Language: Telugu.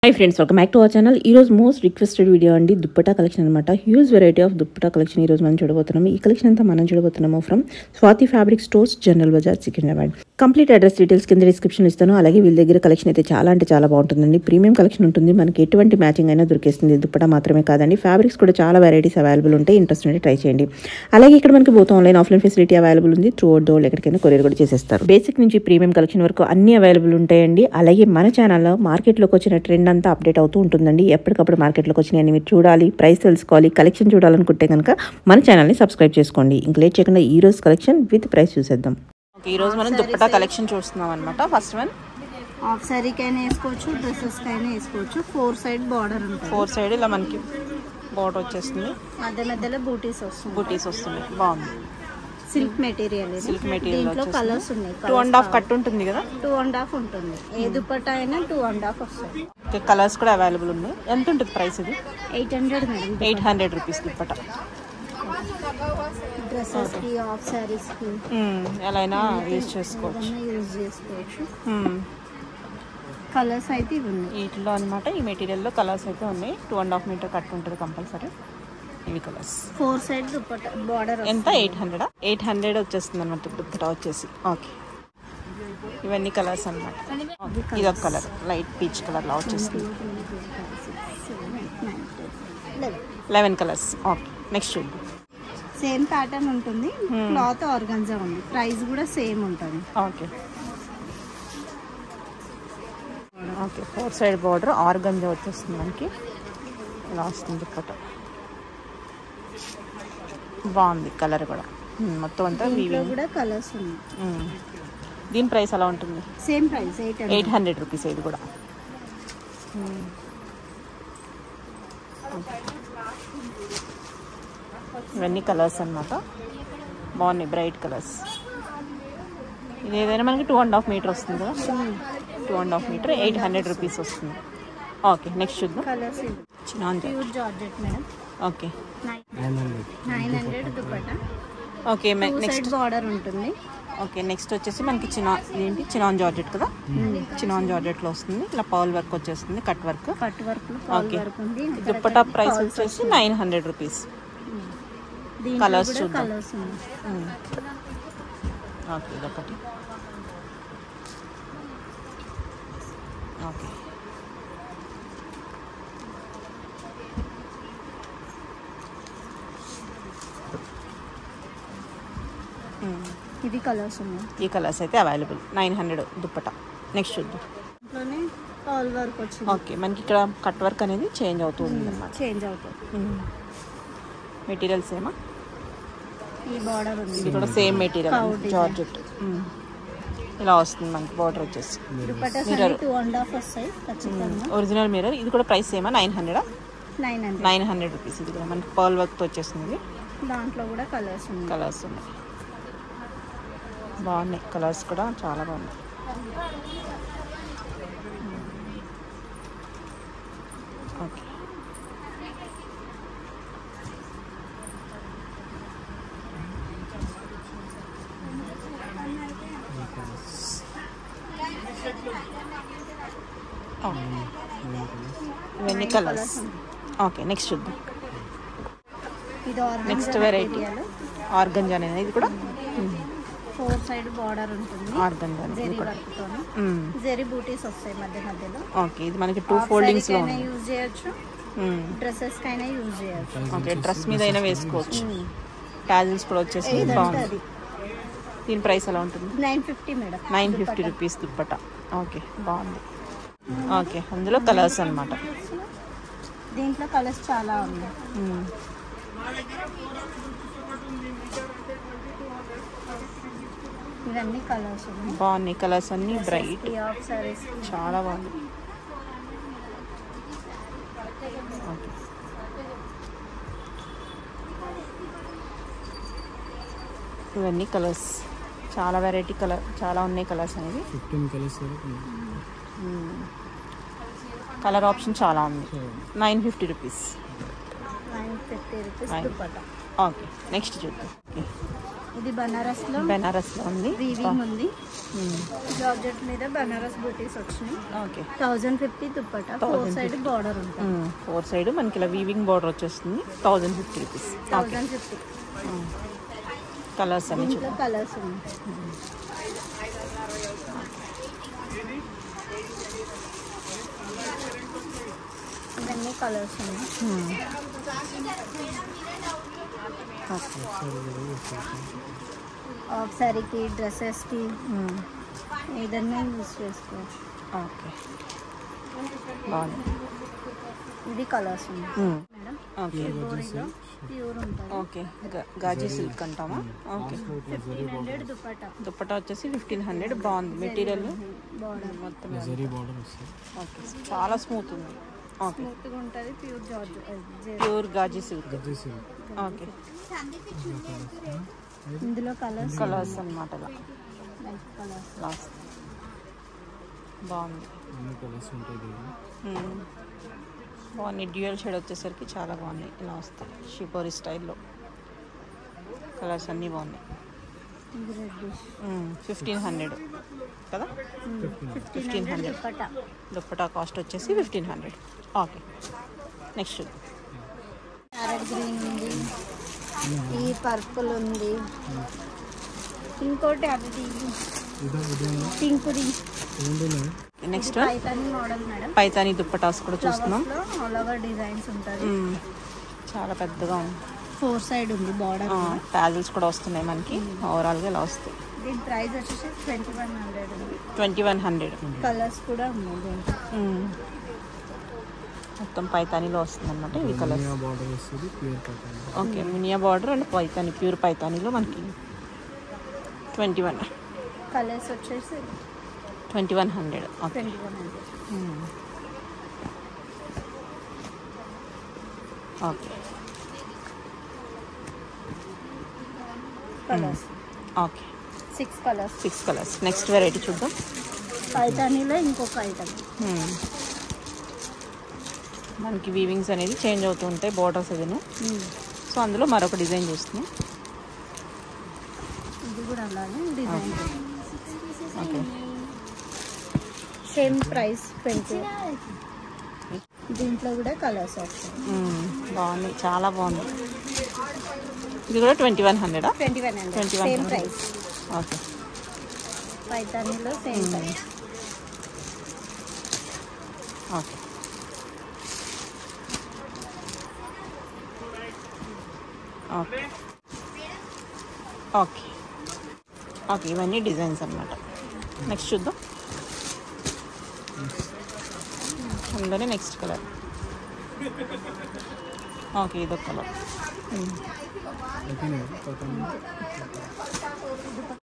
High friends welcome back to our channel ఈ రోజు మోస్ట్ రిక్వెస్టెడ్ వీడియో అండి దుప్పటా కలెక్షన్ అనమాట huge variety of dupatta collection ఈ రోజు మనం చూడబోతున్నాము ఈ కలెక్షన్ అంతా మనం చూడబోతున్నాము from Swathi fabric stores general bazaar Secunderabad complete address details కింద డిస్క్రిప్షన్ ఇస్తాను అలాగే వీళ్ళ దగ్గర కలెక్షన్ అయితే చాలా అంటే చాలా బాగుంటుందండి ప్రీమియం కలెక్షన్ ఉంటుంది మనకి ఎటువంటి మ్యాచింగ్ అయినా దొరికేస్తుంది దుప్పటా మాత్రమే కాదండి ఫ్యాబ్రిక్స్ కూడా చాలా వెరైటీస్ అవైలబుల్ ఉంటాయి ఇంట్రెస్ట్ ఉంటే ట్రై చేయండి అలాగే ఇక్కడ మనకి both online offline facility available ఉంది త్రూ అవుట్ డోర్ ఎక్కడికైనా కొరియర్ కూడా చేసేస్తారు బేసిక్ నుంచి ప్రీమియం కలెక్షన్ వరకు అన్ని అవైలబుల్ ఉంటాయండి అలాగే మన ఛానల్లో మార్కెట్లోకి వచ్చిన ట్రెండ్ అంతా అప్డేట్ అవుతూ ఉంటుందండి ఎప్పటికప్పుడు మార్కెట్లోకి వచ్చినాయని మీరు చూడాలి ప్రైస్ తెలుసుకోవాలి కలెక్షన్ చూడాలనుకుంటే కనుక మన ఛానల్ని సబ్స్క్రైబ్ చేసుకోండి ఇంక లేట్ చేయకుండా ఈ రోజు కలెక్షన్ విత్ ప్రైస్ చూసేద్దాం ఓకే ఈరోజు మనం దుప్పటా కలెక్షన్ చూస్తున్నాం అనమాట ఫస్ట్ వన్ హాఫ్ శారీకైనా వేసుకోవచ్చు డ్రెస్సెస్కైనా వేసుకోవచ్చు ఫోర్ సైడ్ బార్డర్ ఉంటుంది ఫోర్ సైడ్ ఇలా మనకి బోర్డర్ వచ్చేస్తుంది మధ్య మధ్యలో బూటీస్ వస్తుంది బుటీస్ వస్తుంది బాగుంది సిల్క్ మెటీరియల్ ఇది. సిల్క్ మెటీరియల్ దీంట్లో కలర్స్ ఉన్నాయి టూ అండ్ హాఫ్ కట్ ఉంటుంది కదా టూ అండ్ హాఫ్ ఉంటుంది ఏ దుపట్టా అయినా టూ అండ్ హాఫ్ వస్తుంది ఓకే కలర్స్ కూడా అవైలబుల్ ఉన్నాయి ఎంత ఉంటుంది ప్రైస్ ఇది eight hundred madam eight hundred rupees dupatta dresses కి హాఫ్ శారీస్ కి ఎలా అయినా యూజ్ చేసుకోవచ్చు యూజ్ చేసుకోవచ్చు మ్మ్. కలర్స్ అయితే ఇవి ఉన్నాయి వీటిలో అనమాట ఈ మెటీరియల్లో కలర్స్ అయితే ఉన్నాయి two and half metre cut ఉంటుంది కంపల్సరీ ఇవి colours four side dupatta border ఎంత ఎయిట్ హండ్రెడ్ ఎయిట్ హండ్రెడ్ వచ్చేస్తుంది అనమాట దుప్పట వచ్చేసి ఓకే ఇవన్నీ కలర్స్ అనమాట ఇది ఒక కలర్ లైట్ పీచ్ కలర్లా వచ్చేస్తుంది లెవెన్ కలర్స్ ఓకే నెక్స్ట్ చూద్దాం సేమ్ ప్యాటర్న్ ఉంటుంది క్లాత్ ఆర్గన్జా ఉంది ప్రైస్ కూడా సేమ్ ఉంటుంది okay okay four side border organza వచ్చేస్తుంది మనకి ఇలా వస్తుంది దుప్పట బాగుంది కలర్ కూడా మ్మ్, మొత్తం అంతా దీంట్లో వీవింగ్ కూడా కలర్స్ ఉన్నాయి మ్మ్. దీని ప్రైస్ ఎలా ఉంటుంది same price eight hundred eight hundred rupees ఇది కూడా ఇవన్నీ కలర్స్ అన్నమాట బాగున్నాయి బ్రైట్ కలర్స్ ఇది ఏదైనా మనకి టూ అండ్ హాఫ్ మీటర్ వస్తుంది కదా two and half metre eight hundred rupees వస్తుంది ఓకే నెక్స్ట్ చూద్దాం కలర్స్ చిన్న pure georgette madam okay nine hundred dupatta okay two next side border ఉంటుంది ఓకే నెక్స్ట్ వచ్చేసి మనకి చిన్న ఏంటి చినాన్ జార్జెట్ కదా చినాన్ జార్జెట్లో వస్తుంది ఇలా పౌల్ వర్క్ వచ్చేస్తుంది కట్ వర్క్ కట్ వర్క్ లో పాల్ ఓకే వర్క్ ఉంది దుప్పటా ప్రైస్ వచ్చేసి నైన్ హండ్రెడ్ రూపీస్ దీంట్లో colours కూడా చూద్దాం. కలర్స్ ఉన్నాయి ఓకే ఇదొకటి ఓకే ఇది కలర్స్ ఉన్నాయి ఈ కలర్స్ అయితే available nine hundred dupatta next చూద్దాం ఇంట్లోనే పాల్ వర్క్ వచ్చింది ఓకే మనకి ఇక్కడ కట్ వర్క్ అనేది చేంజ్ అవుతూ ఉంది అనమాట చేంజ్ అవుతుంది మెటీరియల్స్ ఏమా ఈ బార్డర్ ఉంది ఇది కూడా same material Cow design. Georgette ఇలా వస్తుంది మనకి బార్డర్ వచ్చేసి dupattas Mirror. Two and half వస్తాయి ఖచ్చితంగా ఒరిజినల్ మిర్రర్ ఇది కూడా ప్రైస్ ఏమా నైన్ హండ్రెడా nine hundred nine hundred rupees ఇది కూడా మనకి పర్ల్ వర్క్తో వచ్చేస్తుంది ఇది దాంట్లో కూడా కలర్స్ ఉన్నాయి కలర్స్ ఉన్నాయి బాగున్నాయి కలర్స్ కూడా చాలా బాగున్నాయి ఓకే ఇవన్నీ కలర్స్ ఓకే నెక్స్ట్ చూద్దాం ఇది నెక్స్ట్ ఆర్గన్ వెరైటీ ఆర్గంజా అనేది ఇది కూడా ఫోర్ సైడ్ బార్డర్ ఉంటుంది ఆర్గంజా అనేది జెరీ ఇది కూడా వర్క్ తోని మ్మ్. జెరీ బూటీస్ వస్తాయి మధ్య మధ్యలో ఓకే ఇది మనకి టూ ఫోల్డింగ్స్ లో కైనా ఉంది యూజ్ చేయొచ్చు మ్మ్. డ్రెస్సెస్ కైనా యూజ్ చేయొచ్చు ఓకే డ్రెస్ మీద అయినా వేసుకోవచ్చు టాజిల్స్ కూడా వచ్చేసి ఏదంటే బాగుంది అది దీని ప్రైస్ ఎలా ఉంటుంది nine fifty madam nine fifty rupees dupatta okay బాగుంది ఓకే అందులో కలర్స్ అనమాట దీంట్లో కలర్స్ చాలా ఉన్నాయి ఇవన్నీ కలర్స్ ఉన్నాయి బాగున్నాయి కలర్స్ అన్ని బ్రైట్ ఈ ఆఫ్ సారీస్ చాలా బాగుంది ఓకే ఇవన్నీ కలర్స్ చాలా వెరైటీ కలర్ చాలా ఉన్నాయి కలర్స్ అనేవి ఫిఫ్టీన్ కలర్స్ కలర్ ఆప్షన్ చాలా ఉంది nine fifty rupees nine fifty rupees Nine. Dupatta okay next చూద్దాం ఓకే ఇది బనారస్ లో బెనారస్లో ఉంది వీవింగ్ ఉంది జార్జెట్ మీద బనారస్ బూటీస్ వచ్చినాయి okay thousand fifty dupatta four side border ఉంటుంది ఫోర్ సైడ్ మనకి ఇలా వీవింగ్ బార్డర్ వచ్చేస్తుంది thousand fifty rupees okay thousand fifty colours అన్ని దీంట్లో చూద్దాం కలర్స్ ఉన్నాయి ఇవన్నీ కలర్స్ ఉన్నాయి ఓకే ఆఫ్ శారీకి డ్రెస్సెస్కి ఏదన్నా యూస్ చేసుకోవచ్చు ఓకే బాగుంది ఇది కలర్స్ ఉన్నాయి మేడం ఓకే బోరీగా ప్యూర్ ఉంటుంది ఓకే గాజీ సిల్క్ అంటామా okay fifteen hundred dupatta dupatta వచ్చేసి ఫిఫ్టీన్ హండ్రెడ్ బాగుంది మెటీరియల్ బార్డర్ మొత్తం జరీ బార్డర్ వస్తుంది ఓకే చాలా స్మూత్ ఉంది ఓకే స్మూత్గా ఉంటుంది pure georgette pure gaji silk gaji silk okay ఇందులో కలర్స్ కలర్స్ అనమాట ఇలా లైట్ కలర్స్ లాస్ట్ బాగుంది అన్ని కలర్స్ ఉంటాయి దీంట్లో మ్మ్. బాగుంది డ్యూయల్ షేడ్ వచ్చేసరికి చాలా బాగున్నాయి ఇలా వస్తాయి షిపోరి స్టైల్లో కలర్స్ అన్నీ బాగున్నాయి ఇది రెడ్ ఫిఫ్టీన్ హండ్రెడ్ కదా fifteen hundred dupatta dupatta cost వచ్చేసి fifteen hundred okay next carrot green ఉంది ఈ పర్పుల్ ఉంది ఇంకోటి అది ఇదా ఇదే పింక్ది ఏంటి next Paithani model madam Paithani dupattas కూడా చూస్తున్నాం ఫ్లవర్స్ లో ఆల్ ఓవర్ డిజైన్స్ ఉంటుంది మ్మ్. చాలా పెద్దగా ఉంది ఫోర్ సైడ్ ఉంది బార్డర్ ప్యాజల్స్ కూడా వస్తున్నాయి మనకి ఓవరాల్గా ఇలా వస్తాయి దీని ప్రైస్ వచ్చేసి ట్వంటీ వన్ హండ్రెడ్ ఉంది ట్వంటీ వన్ హండ్రెడ్ కలర్స్ కూడా ఉన్నాయి దీంట్లో మొత్తం పైతానీలో వస్తుంది అనమాట ఇవి కలర్స్ బార్డర్ వస్తుంది ప్యూర్ కాటన్ ఓకే మినియా బార్డర్ అండ్ పైతాని ప్యూర్ పైతానీలో మనకి ట్వంటీ వన్ కలర్స్ వచ్చేసి twenty one hundred okay twenty one hundred okay colours okay six colours six colours next variety చూద్దాం పైతానీలో ఇంకొక ఐటమ్ Hmm. మనకి వీవింగ్స్ అనేది చేంజ్ అవుతూ ఉంటాయి బార్డర్స్ అదిను సో అందులో మరొక డిజైన్ చూస్తున్నాం ఇది కూడా అలానే design okay same price twenty దీంట్లో కూడా కలర్స్ వస్తాయి Hmm. బాగుంది చాలా బాగుంది ఇది కూడా ట్వంటీ వన్ హండ్రెడా twenty one hundred twenty one same price okay పైతానీలో same price okay okay okay okay ఇవన్నీ డిజైన్స్ అన్నమాట నెక్స్ట్ చూద్దాం అందులోనే నెక్స్ట్ కలర్ ఓకే ఇదొక కలర్ అయిపోయింది కాటన్